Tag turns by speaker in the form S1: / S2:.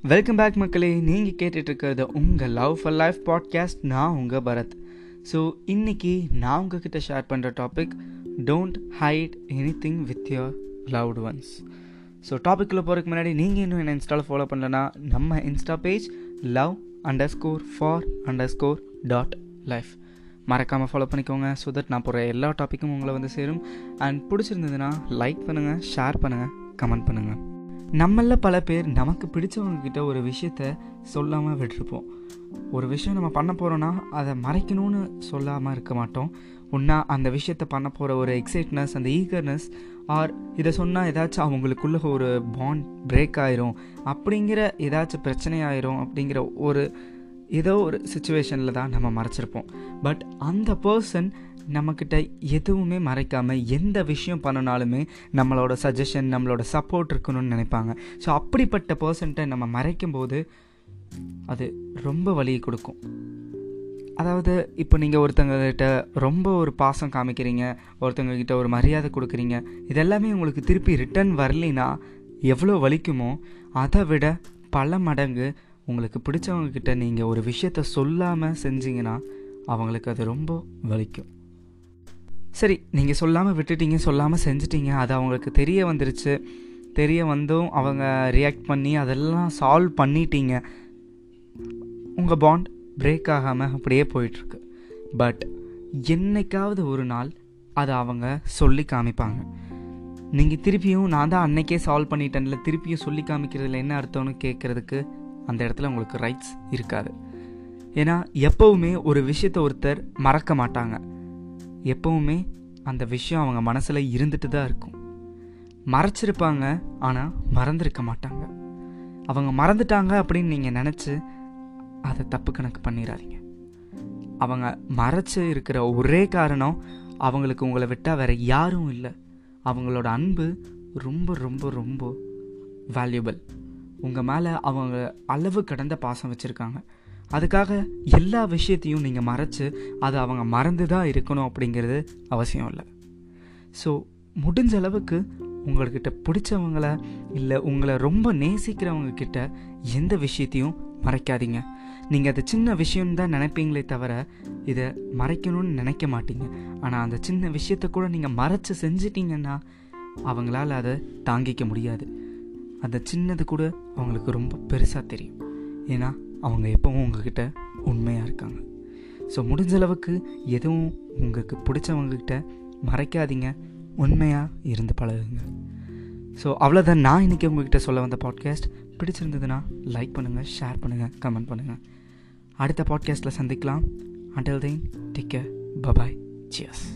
S1: welcome back மக்களே நீங்கள் கேட்டுட்டு இருக்கிறது உங்கள் லவ் ஃபார் லைஃப் பாட்காஸ்ட் நான் உங்கள் பரத் ஸோ இன்னைக்கு நான் உங்ககிட்ட ஷேர் பண்ணுற topic don't hide anything with your loved ones so டாப்பிக்கில் போகிறதுக்கு முன்னாடி நீங்கள் இன்னும் என்ன இன்ஸ்டாவில் ஃபாலோ பண்ணலன்னா நம்ம Insta page love underscore for underscore dot life மறக்காமல் ஃபாலோ பண்ணிக்கோங்க ஸோ தட் நான் போகிற எல்லா டாப்பிக்கும் உங்களை வந்து சேரும் அண்ட் பிடிச்சிருந்ததுன்னா லைக் பண்ணுங்கள் ஷேர் பண்ணுங்கள் கமெண்ட் பண்ணுங்கள் நம்மள பல பேர் நமக்கு பிடிச்சவங்க கிட்ட ஒரு விஷயத்த சொல்லாமல் விட்டுருப்போம் ஒரு விஷயம் நம்ம பண்ண போகிறோன்னா அதை மறைக்கணும்னு சொல்லாமல் இருக்க மாட்டோம் ஒன்றா அந்த விஷயத்த பண்ண போகிற ஒரு எக்ஸைட்னஸ் அந்த ஈகர்னஸ் ஆர் இதை சொன்னால் ஏதாச்சும் அவங்களுக்குள்ள ஒரு பாண்ட் பிரேக் ஆயிரும் அப்படிங்கிற ஏதாச்சும் பிரச்சனை ஆயிரும் அப்படிங்கிற ஒரு ஏதோ ஒரு சுச்சுவேஷனில் தான் நம்ம மறைச்சிருப்போம் பட் அந்த பர்சன் நம்மக்கிட்ட எதுவுமே மறைக்காமல் எந்த விஷயம் பண்ணினாலுமே நம்மளோட சஜஷன் நம்மளோட சப்போர்ட் இருக்கணும்னு நினைப்பாங்க ஸோ அப்படிப்பட்ட பர்சன்ட்டை நம்ம மறைக்கும் போது அது ரொம்ப வலியை கொடுக்கும் அதாவது இப்போ நீங்கள் ஒருத்தங்கக்கிட்ட ரொம்ப ஒரு பாசம் காமிக்கிறீங்க ஒருத்தங்கக்கிட்ட ஒரு மரியாதை கொடுக்குறீங்க இதெல்லாமே உங்களுக்கு திருப்பி ரிட்டர்ன் வரலைன்னா எவ்வளோ வலிக்குமோ அதை விட பல மடங்கு உங்களுக்கு பிடிச்சவங்கக்கிட்ட நீங்கள் ஒரு விஷயத்த சொல்லாமல் செஞ்சீங்கன்னா அவங்களுக்கு அது ரொம்ப வலிக்கும் சரி நீங்கள் சொல்லாமல் விட்டுட்டீங்க சொல்லாமல் செஞ்சிட்டீங்க அது அவங்களுக்கு தெரிய வந்துருச்சு தெரிய வந்தும் அவங்க ரியாக்ட் பண்ணி அதெல்லாம் சால்வ் பண்ணிட்டீங்க உங்கள் பாண்ட் பிரேக் ஆகாமல் அப்படியே போயிட்டுருக்கு பட் என்னைக்காவது ஒரு நாள் அதை அவங்க சொல்லி காமிப்பாங்க நீங்கள் திருப்பியும் நான் தான் அன்னைக்கே சால்வ் பண்ணிட்டேன்ல திருப்பியும் சொல்லி காமிக்கிறதுல என்ன அர்த்தம்னு கேட்குறதுக்கு அந்த இடத்துல உங்களுக்கு ரைட்ஸ் இருக்காது ஏன்னா எப்போவுமே ஒரு விஷயத்த ஒருத்தர் மறக்க மாட்டாங்க எப்போவுமே அந்த விஷயம் அவங்க மனசில் இருந்துட்டு தான் இருக்கும் மறைச்சிருப்பாங்க ஆனால் மறந்துருக்க மாட்டாங்க அவங்க மறந்துட்டாங்க அப்படின்னு நீங்கள் நினச்சி அதை தப்பு கணக்கு பண்ணிடாதீங்க அவங்க மறைச்சு இருக்கிற ஒரே காரணம் அவங்களுக்கு உங்களை விட்டால் வேற யாரும் இல்லை அவங்களோட அன்பு ரொம்ப ரொம்ப ரொம்ப வேல்யூபிள் உங்கள் மேலே அவங்க அளவு கடந்த பாசம் வச்சுருக்காங்க அதுக்காக எல்லா விஷயத்தையும் நீங்கள் மறைச்சு அதை அவங்க மறந்து தான் இருக்கணும் அப்படிங்கிறது அவசியம் இல்லை ஸோ முடிஞ்ச அளவுக்கு உங்கள்கிட்ட பிடிச்சவங்கள இல்லை உங்களை ரொம்ப நேசிக்கிறவங்க கிட்ட எந்த விஷயத்தையும் மறைக்காதீங்க நீங்கள் அது சின்ன விஷயம் தான் நினைப்பீங்களே தவிர இதை மறைக்கணும்னு நினைக்க மாட்டீங்க ஆனால் அந்த சின்ன விஷயத்த கூட நீங்கள் மறைச்சு செஞ்சிட்டிங்கன்னா அவங்களால அதை தாங்கிக்க முடியாது அந்த சின்னது கூட அவங்களுக்கு ரொம்ப பெருசாக தெரியும் ஏன்னா அவங்க எப்பவும் உங்ககிட்ட உண்மையாக இருக்காங்க ஸோ முடிஞ்ச அளவுக்கு எதுவும் உங்களுக்கு பிடிச்சவங்கக்கிட்ட மறைக்காதீங்க உண்மையாக இருந்து பழகுங்க ஸோ அவ்வளோதான் நான் இன்றைக்கி உங்ககிட்ட சொல்ல வந்த பாட்காஸ்ட் பிடிச்சிருந்ததுன்னா லைக் பண்ணுங்கள் ஷேர் பண்ணுங்கள் கமெண்ட் பண்ணுங்கள் அடுத்த பாட்காஸ்ட்டில் சந்திக்கலாம் until then take care bye bye cheers